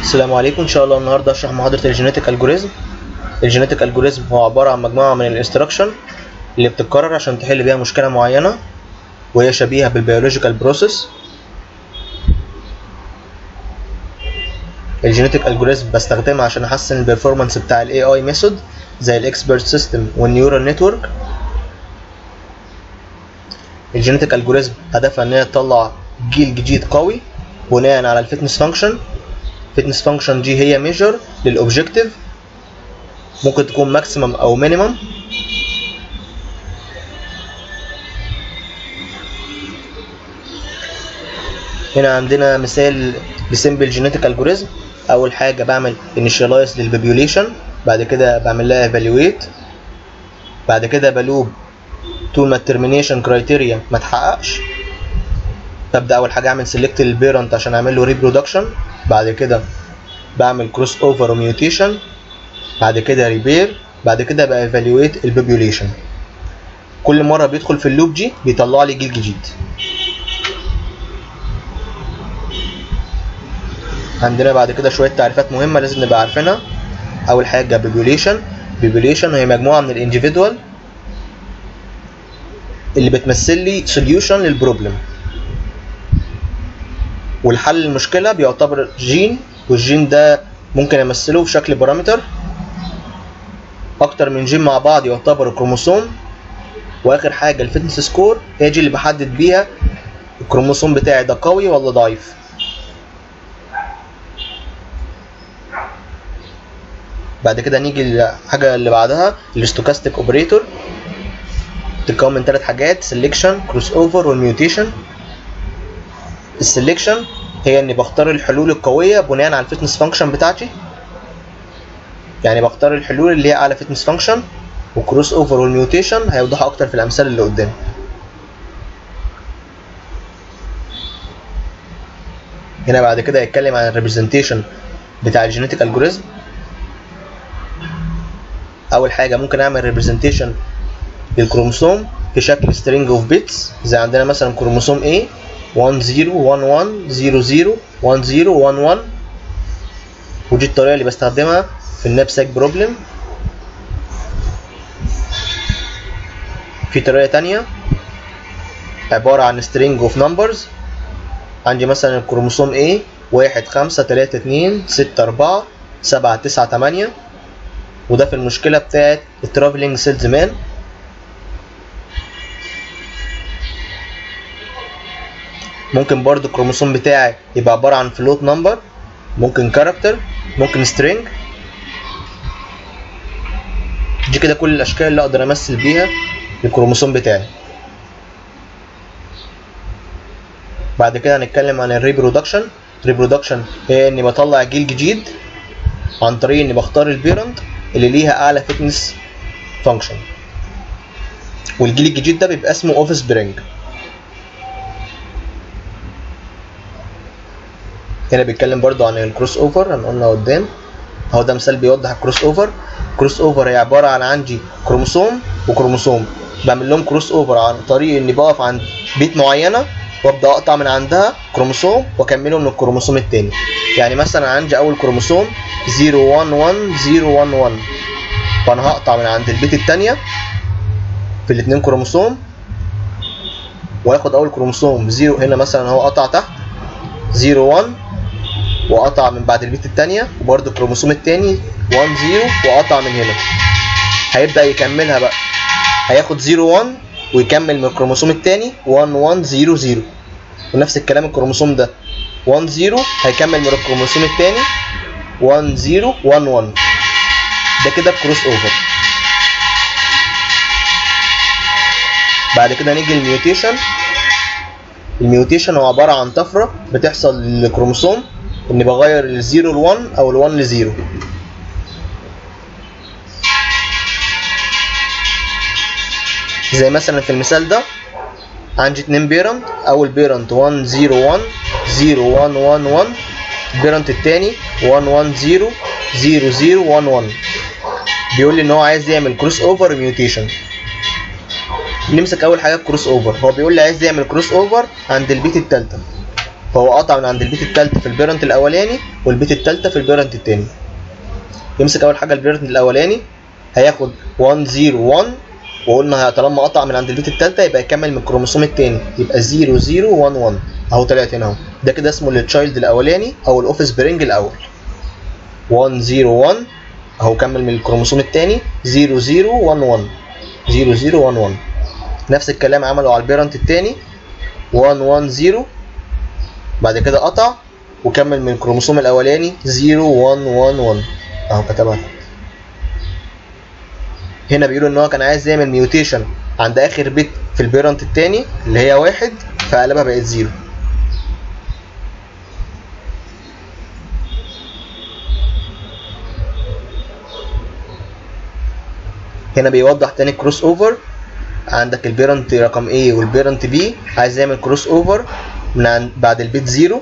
السلام عليكم ان شاء الله النهارده اشرح محاضره الجينيتك الجوريزم الجينيتك الجوريزم هو عباره عن مجموعه من الانستراكشن اللي بتتكرر عشان تحل بيها مشكله معينه وهي شبيهه بالبيولوجيكال بروسيس الجينيتك الجوريزم بستخدمها عشان احسن البرفورمانس بتاع الاي اي ميثود زي الاكسبرت سيستم والنيورال نتورك الجينيتك الجوريزم هدفها ان هي تطلع جيل جديد قوي بناء على الفتنس فانكشن فتنس فانكشن دي هي ميجر للاوبجكتيف ممكن تكون ماكسيمم او مينيمم هنا عندنا مثال لسيمبل جينيتك الجوريزم اول حاجه بعمل انيشاليز للبوبيوليشن بعد كده بعمل لها ايفالويت بعد كده بلوب طول ما الترمينيشن كرايتيريا ما تحققش ببدا اول حاجه اعمل سيلكت للبيرنت عشان اعمل له ريبرودكشن بعد كده بعمل كروس اوفر وميوتيشن بعد كده ريبير بعد كده بايفالويت البوبيوليشن كل مره بيدخل في اللوب دي بيطلع لي جيل جديد عندنا بعد كده شويه تعريفات مهمه لازم نبقى عارفينها اول حاجه بوبيوليشن بوبيوليشن هي مجموعه من الانديفيدوال اللي بتمثل لي سوليوشن للبروبلم والحل المشكله بيعتبر جين والجين ده ممكن امثله بشكل بارامتر اكتر من جين مع بعض يعتبر كروموسوم واخر حاجه الفتنس سكور هي دي اللي بحدد بيها الكروموسوم بتاعي ده قوي ولا ضعيف بعد كده نيجي للحاجه اللي بعدها الاستوكاستيك اوبريتور تتكون من ثلاث حاجات سelection كروس اوفر والميوتيشن السلكشن هي اني بختار الحلول القويه بناء على الفتنس فانكشن بتاعتي يعني بختار الحلول اللي هي اعلى فتنس فانكشن وكروس اوفر والميوتيشن هيوضحوا اكتر في الامثله اللي قدام هنا بعد كده هيتكلم عن الريبريزنتيشن بتاع الجينيتك الجوريزم اول حاجه ممكن اعمل ريبريزنتيشن للكروموسوم في شكل string اوف بيتس زي عندنا مثلا كروموسوم A 1 0 1 1 0 0 1 0 1 1 ودي الطريقه اللي بستخدمها في النابساك بروبلم في طريقه تانية عباره عن string of numbers عندي مثلا الكروموسوم A 1 5 3 2 6 4 7 9 8 وده في المشكله بتاعت الترافلينج سيلز مان ممكن برضو الكروموسوم بتاعي يبقى عبارة عن فلوت نمبر ممكن كاركتر ممكن سترينج دي كده كل الاشكال اللي اقدر امثل بيها الكروموسوم بتاعي بعد كده هنتكلم عن الريبرودكشن ريبرودكشن هي اني بطلع جيل جديد عن طريق اني بختار البيرنت اللي ليها اعلى فتنس فانكشن والجيل الجديد ده بيبقى اسمه اوف سبرينج هنا بيتكلم برضو عن الكروس اوفر هنقولنا قدام اهو ده مثال بيوضح الكروس اوفر كروس اوفر هي عباره عن عندي كروموسوم وكروموسوم بعمل لهم كروس اوفر عن طريق اني بقف عند بيت معينه وابدا اقطع من عندها كروموسوم واكمله من الكروموسوم التاني يعني مثلا عندي اول كروموسوم 011011 فانا هقطع من عند البيت التانية في الاتنين كروموسوم واخد اول كروموسوم 0 هنا مثلا هو قطع تحت 01 وقطع من بعد البيت التانية وبرده الكروموسوم التاني 1 0 وقطع من هنا هيبدأ يكملها بقى هياخد 0 1 ويكمل من الكروموسوم التاني 1 1 0 0 ونفس الكلام الكروموسوم ده 1 0 هيكمل من الكروموسوم التاني 1 0 1 1 ده كده الكروس اوفر بعد كده نيجي الميوتيشن الميوتيشن هو عبارة عن طفرة بتحصل للكروموسوم اني بغير الزيرو ل1 او ال1 لزيرو زي مثلا في المثال ده عندي اتنين بيرنت اول بيرنت 1 0 1 0 1 1 1 البيرنت التاني 1 1 0 0 0 1 1 بيقول لي ان هو عايز يعمل كروس اوفر ميوتيشن نمسك اول حاجه كروس اوفر هو بيقول لي عايز يعمل كروس اوفر عند البيت التالتة فهو قطع من عند البيت التالتة في البيرنت الاولاني والبيت التالتة في البيرنت التاني يمسك اول حاجه البيرنت الاولاني هياخد 1 0 1 وقلنا طالما قطع من عند البيت التالتة يبقى يكمل من الكروموسوم التاني يبقى 0 0 1 1 اهو طلعت هنا اهو ده كده اسمه التشايلد الاولاني او الاوف سبرينج الاول 1 0 1 اهو كمل من الكروموسوم التاني 0 0 1 1 0 0 1 1 نفس الكلام عمله على البيرنت التاني 1 1 0 بعد كده قطع وكمل من الكروموسوم الاولاني 0 1 1 1 اهو كتبها تحت. هنا بيقولوا ان هو كان عايز يعمل ميوتيشن عند اخر بيت في البيرنت التاني اللي هي واحد فقلبها بقت زيرو هنا بيوضح تاني كروس اوفر عندك البيرنت رقم A والبيرنت B عايز يعمل كروس اوفر من عند بعد البيت زيرو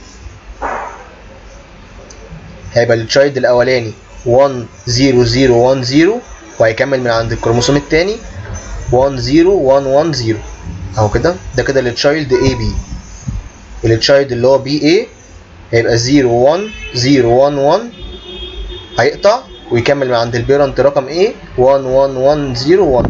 هيبقى التشايلد الاولاني 1 0 0 1 0 وهيكمل من عند الكروموسوم الثاني 1 0 1 1 0 اهو كده ده كده التشايلد اي بي التشايلد اللي هو بي اي هيبقى 0 1 0 1 1 هيقطع ويكمل من عند البيرنت رقم ايه 1 1 1 0 1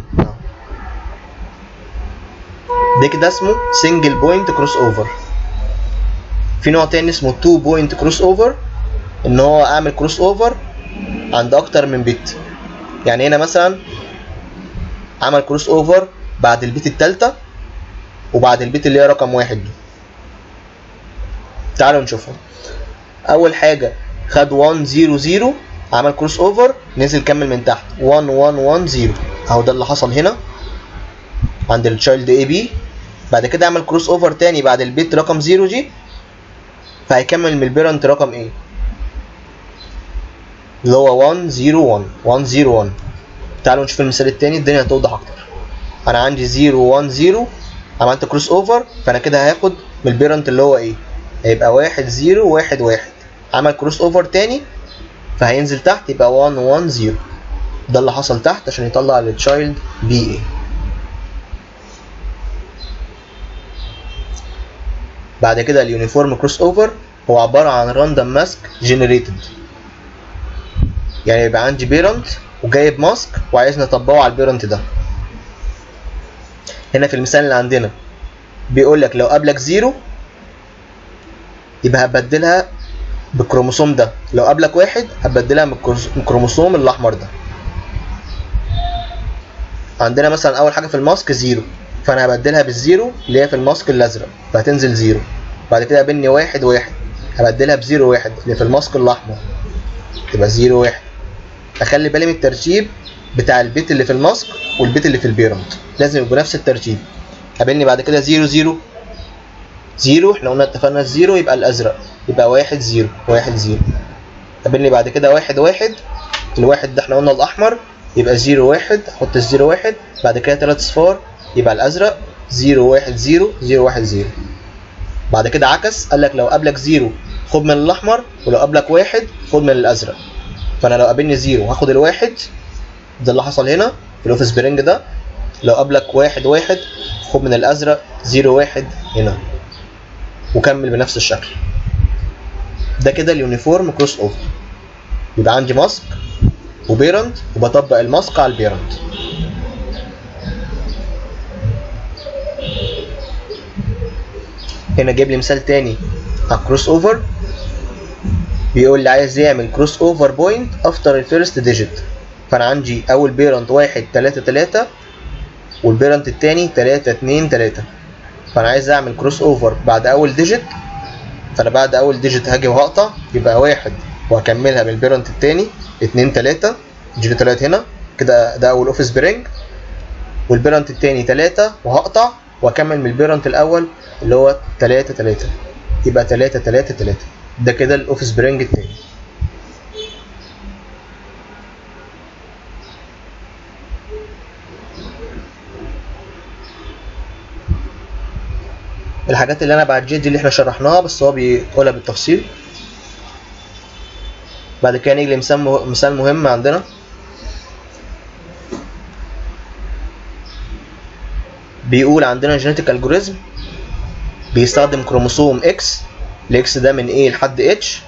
ده كده اسمه سنجل بوينت كروس اوفر في نوع تاني اسمه 2 بوينت كروس اوفر ان هو اعمل كروس اوفر عند اكتر من بت يعني هنا مثلا عمل كروس اوفر بعد البيت التالتة وبعد البيت اللي هي رقم واحد دي تعالوا نشوفهم اول حاجة خد 1 0 0 عمل كروس اوفر نزل كمل من تحت 1 1 1 0 اهو ده اللي حصل هنا عند التشايلد اي بي بعد كده عمل كروس اوفر تاني بعد البيت رقم 0 جي فهيكمل من البيرنت رقم ايه اللي هو 1 0 1 1 0 1 تعالوا نشوف المثال التاني الدنيا هتوضح اكتر انا عندي 0 1 0 عملت كروس اوفر فانا كده هاخد من البيرنت اللي هو ايه هيبقى 1 0 1 1 عمل كروس اوفر تاني فهينزل تحت يبقى 1 1 0 ده اللي حصل تحت عشان يطلع التشايلد بي ايه بعد كده اليونيفورم كروس اوفر هو عباره عن راندوم ماسك جنريتد يعني يبقى عندي بيرنت وجايب ماسك وعايز نطبقه على البيرنت ده هنا في المثال اللي عندنا بيقول لك لو قابلك زيرو يبقى هبدلها بالكروموسوم ده لو قابلك واحد هبدلها من الكروموسوم الاحمر ده عندنا مثلا اول حاجه في الماسك زيرو فانا هبدلها بالزيرو اللي هي في الماسك الازرق فهتنزل زيرو بعد كده قابلني واحد واحد هبدلها بزيرو واحد اللي في الماسك الاحمر تبقى زيرو واحد اخلي بالي من الترتيب بتاع البيت اللي في الماسك والبيت اللي في البيرنت لازم يبقوا نفس الترتيب قابلني بعد كده زيرو زيرو زيرو احنا قلنا اتفقنا الزيرو يبقى الازرق يبقى واحد زيرو واحد زيرو قابلني بعد كده واحد واحد الواحد ده احنا قلنا الاحمر يبقى زيرو واحد احط الزيرو واحد بعد كده تلات صفار يبقى الازرق زيرو واحد زيرو زيرو واحد زيرو بعد كده عكس قال لك لو قابلك زيرو خد من الاحمر ولو قابلك واحد خد من الازرق فانا لو قابلني زيرو هاخد الواحد ده اللي حصل هنا في الاوفيس برينج ده لو قابلك واحد واحد خد من الازرق زيرو واحد هنا وكمل بنفس الشكل ده كده اليونيفورم كروس اوفر يبقى عندي ماسك وبيرنت وبطبق الماسك على البيرنت هنا جايب لي مثال تاني على الكروس اوفر بيقول لي عايز يعمل كروس اوفر بوينت افتر الفيرست ديجيت فانا عندي اول بيرنت واحد تلاتة تلاتة والبيرنت التاني تلاتة اتنين تلاتة فانا عايز اعمل كروس اوفر بعد اول ديجيت فانا بعد اول ديجيت هاجي وهقطع يبقى واحد وهكملها بالبيرنت التاني اتنين تلاتة جيرو تلاتة هنا كده ده اول اوفيس برينج والبيرنت التاني تلاتة وهقطع واكمل من البيرنت الاول اللي هو تلاتة تلاتة يبقى تلاتة تلاتة تلاتة ده كده الاوفيس برينج التاني الحاجات اللي انا بعديها دي اللي احنا شرحناها بس هو بيقولها بالتفصيل بعد كده نيجي لمثال مه- مثال مهم عندنا بيقول عندنا جينيتيك الجوريزم بيستخدم كروموسوم اكس الاكس ده من A لحد اتش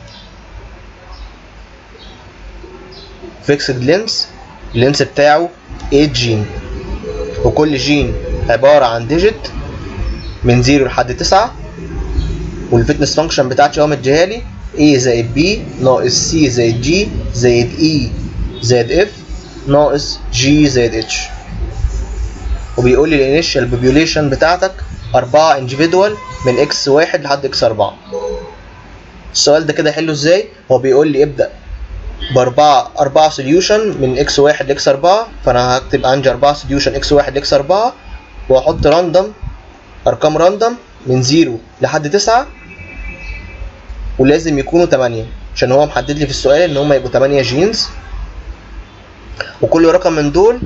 فيكسد لينس اللينس بتاعه 8 جين وكل جين عبارة عن ديجيت من 0 لحد 9 والفتنس فانكشن بتاعتي هو مديها لي A زائد B ناقص C زائد G زائد E زائد F ناقص G زائد H وبيقول لي الانيشال بوبيوليشن بتاعتك 4 individual من x 1 لحد x 4 السؤال ده كده حله ازاي هو بيقول لي ابدا باربعه اربعه سوليوشن من x 1 ل x 4 فانا هكتب عندي اربعه سوليوشن x 1 ل x 4 واحط راندوم ارقام راندوم من 0 لحد 9 ولازم يكونوا 8 عشان هو محدد لي في السؤال ان هم يبقوا 8 جينز وكل رقم من دول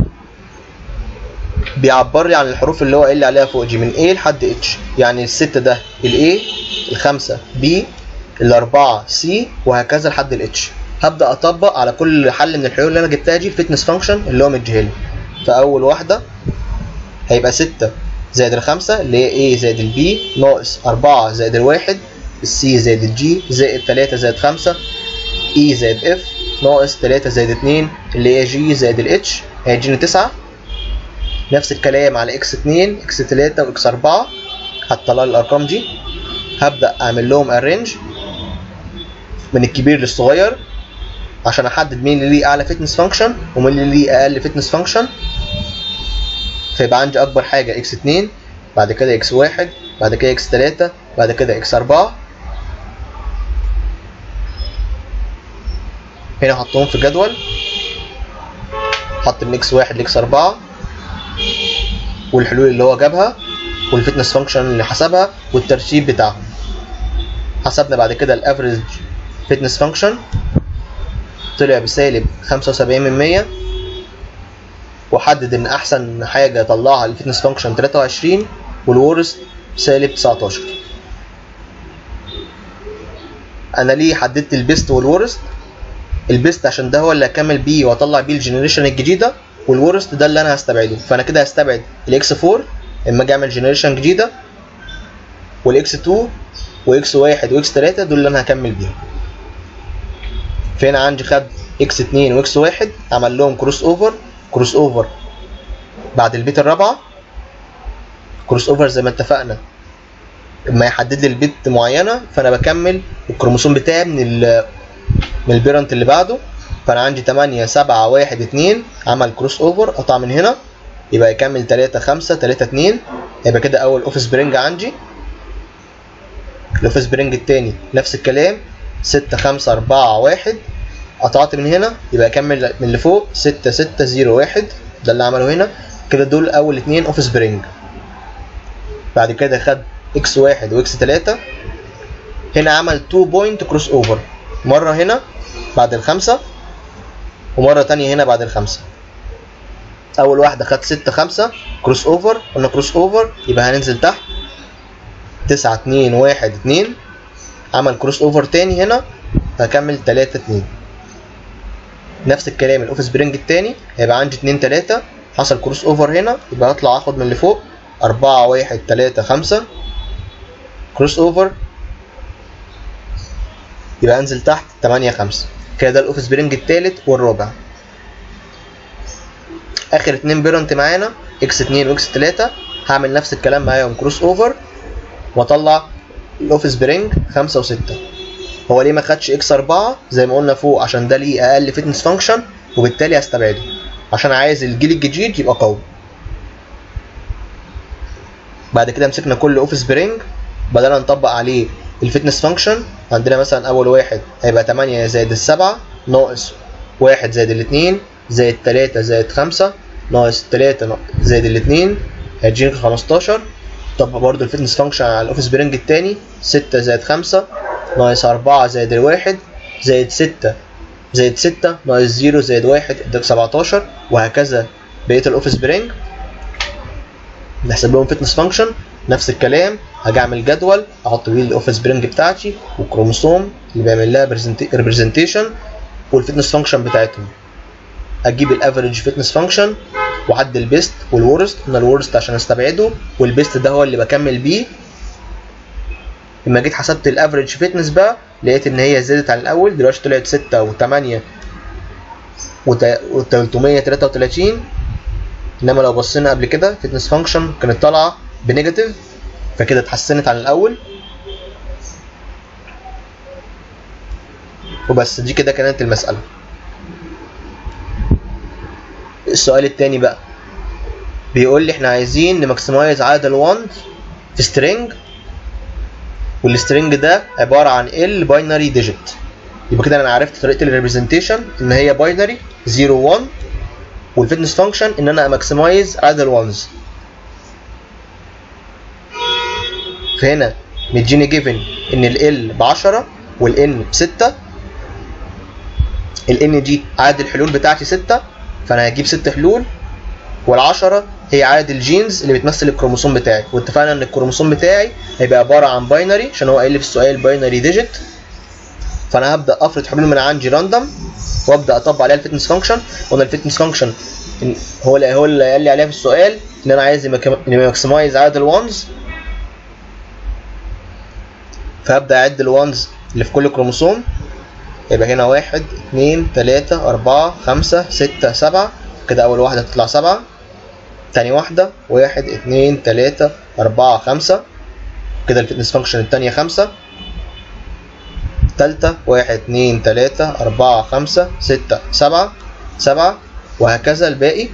بيعبر لي عن الحروف اللي هو قايل لي عليها فوق دي من A لحد H يعني الستة ده ال A الخمسة B الأربعة C وهكذا لحد ال H هبدأ أطبق على كل حل من الحلول اللي أنا جبتها دي الفتنس فانكشن اللي هو مديها لي فأول واحدة هيبقى ستة زائد الخمسة اللي هي A زائد ال B ناقص أربعة زائد الواحد السي زائد الجي زائد تلاتة زائد خمسة E زائد F ناقص تلاتة زائد اتنين اللي هي G زائد ال H هيديني تسعة نفس الكلام على اكس 2 اكس 3 واكس 4 هتطلع لي الارقام دي هبدا اعمل لهم ارينج من الكبير للصغير عشان احدد مين اللي ليه اعلى فتنس فانكشن ومين اللي ليه اقل فتنس فانكشن فيبقى عندي اكبر حاجه اكس 2 بعد كده اكس 1 بعد كده اكس 3 بعد كده اكس 4 هنا حطهم في جدول حط من اكس 1 لاكس 4 والحلول اللي هو جابها والفتنس فانكشن اللي حسبها والترتيب بتاعهم حسبنا بعد كده الافريج فتنس فانكشن طلع بسالب 75 من 100 وحدد ان احسن حاجه طلعها الفتنس فانكشن 23 والورست سالب 19 انا ليه حددت البيست والورست البيست عشان ده هو اللي هكمل بيه واطلع بيه الجنريشن الجديده والورست ده اللي انا هستبعده فانا كده هستبعد الاكس 4 اما اجي اعمل جنريشن جديده والاكس 2 واكس 1 واكس 3 دول اللي انا هكمل بيهم فهنا عندي خد اكس 2 واكس 1 عمل لهم كروس اوفر كروس اوفر بعد البيت الرابعه كروس اوفر زي ما اتفقنا اما يحدد لي البيت معينه فانا بكمل الكروموسوم بتاعي من ال من البيرنت اللي بعده فانا عندي 8 7 1 2 عمل كروس اوفر قطع من هنا يبقى يكمل 3 5 3 2 يبقى كده اول اوف سبرينج عندي الاوف سبرينج التاني نفس الكلام 6 5 4 1 قطعت من هنا يبقى اكمل من اللي فوق 6 6 0 1 ده اللي عمله هنا كده دول اول اتنين اوف سبرينج بعد كده خد اكس 1 واكس 3 هنا عمل 2 بوينت كروس اوفر مره هنا بعد الخمسه ومره تانية هنا بعد الخمسه اول واحده خد 6 5 كروس اوفر قلنا كروس اوفر يبقى هننزل تحت 9 2 1 2 عمل كروس اوفر تاني هنا هكمل 3 2 نفس الكلام الاوف سبرينج التاني هيبقى عندي 2 3 حصل كروس اوفر هنا يبقى هطلع اخد من اللي فوق 4 1 3 5 كروس اوفر يبقى انزل تحت 8 5 كده ده الاوف سبرينج التالت والرابع اخر اتنين بيرنت معانا اكس 2 واكس 3 هعمل نفس الكلام معاهم كروس اوفر واطلع الاوف سبرينج 5 و6 هو ليه ما خدش اكس 4 زي ما قلنا فوق عشان ده ليه اقل فتنس فانكشن وبالتالي هستبعده عشان عايز الجيل الجديد يبقى قوي بعد كده مسكنا كل اوف سبرينج بدأنا نطبق عليه الفتنس فانكشن عندنا مثلا اول واحد هيبقى 8 زائد السبعة ناقص واحد زائد الاتنين زائد تلاتة زائد خمسة ناقص تلاتة زائد الاتنين هيديني 15 طب برضه الفتنس فانكشن على الاوف سبرينج التاني ستة زائد خمسة ناقص أربعة زائد الواحد زائد ستة زائد ستة ناقص زيرو زائد واحد اداك 17 وهكذا بقية الاوف سبرينج نحسب لهم فتنس فانكشن نفس الكلام هاجي اعمل جدول احط فيه الاوف سبرينج بتاعتي والكروموسوم اللي بيعمل لها ريبريزنتيشن والفتنس فانكشن بتاعتهم اجيب الافريج فتنس فانكشن واحدد البيست والورست قلنا الورست عشان استبعده والبيست ده هو اللي بكمل بيه لما جيت حسبت الافريج فيتنس بقى لقيت ان هي زادت عن الاول دلوقتي طلعت 6 و8 و333 انما لو بصينا قبل كده فيتنس فانكشن كانت طالعه بنيجاتيف فكده اتحسنت عن الاول وبس دي كده كانت المساله السؤال التاني بقى بيقول لي احنا عايزين نماكسمايز عدد الوانز في سترينج والسترينج ده عباره عن ال باينري ديجيت يبقى كده انا عرفت طريقه الريبريزنتيشن ان هي باينري 0 1 والفيتنس فانكشن ان انا اماكسمايز عدد الوانز فهنا مديني جيفن ان ال ب 10 والان ب 6 الان دي عدد الحلول بتاعتي 6 فانا هجيب 6 حلول وال10 هي عدد الجينز اللي بتمثل الكروموسوم بتاعي واتفقنا ان الكروموسوم بتاعي هيبقى عباره عن باينري عشان هو قايل لي في السؤال باينري ديجيت فانا هبدا افرض حلول من عندي راندوم وابدا اطبق عليها الفيتنس فانكشن قلنا الفيتنس فانكشن هو اللي هو اللي قال لي عليها في السؤال ان انا عايز يماكسمايز عدد الوانز فهبدا اعد الوانز اللي في كل كروموسوم يبقى هنا واحد اتنين تلاتة أربعة خمسة ستة سبعة كده أول واحدة تطلع سبعة تاني واحدة واحد اتنين تلاتة أربعة خمسة كده الفتنس فانكشن التانية خمسة تالتة واحد اتنين تلاتة أربعة خمسة ستة سبعة سبعة وهكذا الباقي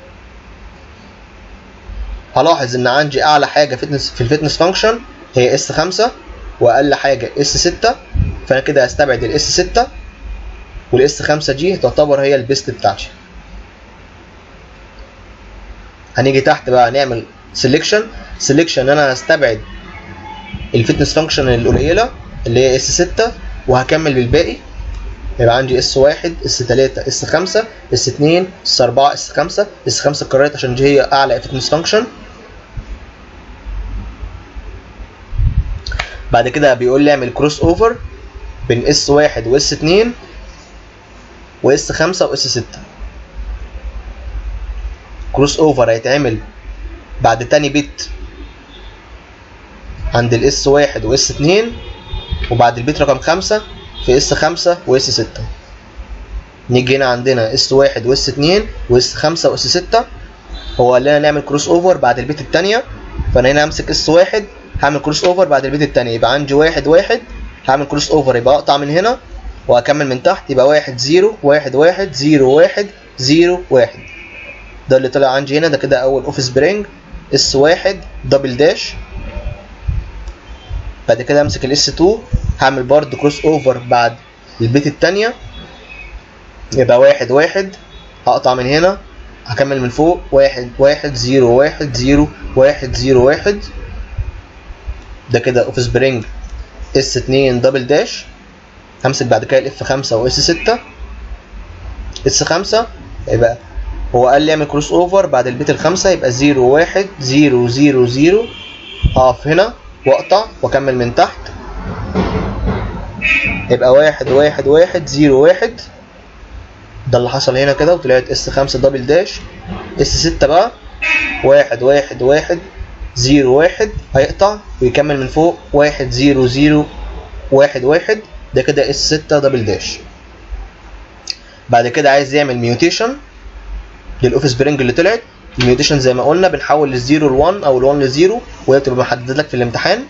هلاحظ إن عندي أعلى حاجة فتنس في الفتنس فانكشن هي اس خمسة وأقل حاجة اس ستة فأنا كده هستبعد الاس ستة والاس خمسة دي تعتبر هي البيست بتاعتي هنيجي تحت بقى نعمل سelection سelection ان انا هستبعد الفتنس فانكشن القليله اللي هي اس 6 وهكمل بالباقي يبقى عندي اس 1 اس 3 اس 5 اس 2 اس 4 اس 5 اس 5 اتكررت عشان دي هي اعلى فتنس فانكشن بعد كده بيقول لي اعمل كروس اوفر بين اس 1 واس 2 واس 5 واس 6 كروس اوفر هيتعمل بعد تاني بيت عند الاس واحد واس اتنين وبعد البيت رقم خمسة في اس خمسة واس ستة نيجي هنا عندنا اس واحد واس اتنين واس خمسة واس ستة هو قال لنا نعمل كروس اوفر بعد البيت التانية فانا هنا همسك اس واحد هعمل كروس اوفر بعد البيت التانية يبقى عندي واحد واحد هعمل كروس اوفر يبقى اقطع من هنا وهكمل من تحت يبقى واحد زيرو واحد واحد زيرو واحد زيرو واحد ده اللي طلع عندي هنا ده كده اول اوف سبرينج اس واحد دبل داش بعد كده امسك الاس 2 هعمل برضه كروس اوفر بعد البيت التانية يبقى واحد واحد هقطع من هنا هكمل من فوق واحد واحد زيرو واحد زيرو واحد زيرو واحد ده كده اوف سبرينج اس 2 دبل داش همسك بعد كده الاف 5 واس 6 اس 5 يبقى هو قال لي اعمل كروس اوفر بعد البيت الخمسة يبقى زيرو واحد زيرو زيرو زيرو هقف هنا واقطع واكمل من تحت يبقى واحد واحد واحد زيرو واحد ده اللي حصل هنا كده وطلعت اس خمسة دبل داش اس ستة بقى واحد واحد واحد زيرو واحد هيقطع ويكمل من فوق واحد زيرو زيرو واحد واحد ده كده اس ستة دبل داش بعد كده عايز يعمل ميوتيشن للاوف سبرينج اللي طلعت الميوتيشن زي ما قلنا بنحول الزيرو ل1 او ال1 لزيرو وهي بتبقى محدد لك في الامتحان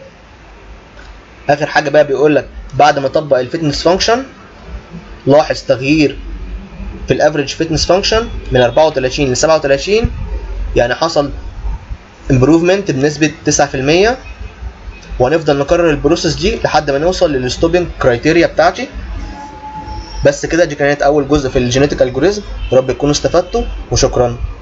اخر حاجه بقى بيقول لك بعد ما طبق الفتنس فانكشن لاحظ تغيير في الافريج فتنس فانكشن من 34 ل 37 يعني حصل امبروفمنت بنسبه 9% وهنفضل نكرر البروسيس دي لحد ما نوصل للستوبنج كرايتيريا بتاعتي بس كده دي كانت اول جزء في الجينيتيك الجوريزم يا رب تكونوا استفدتوا وشكرا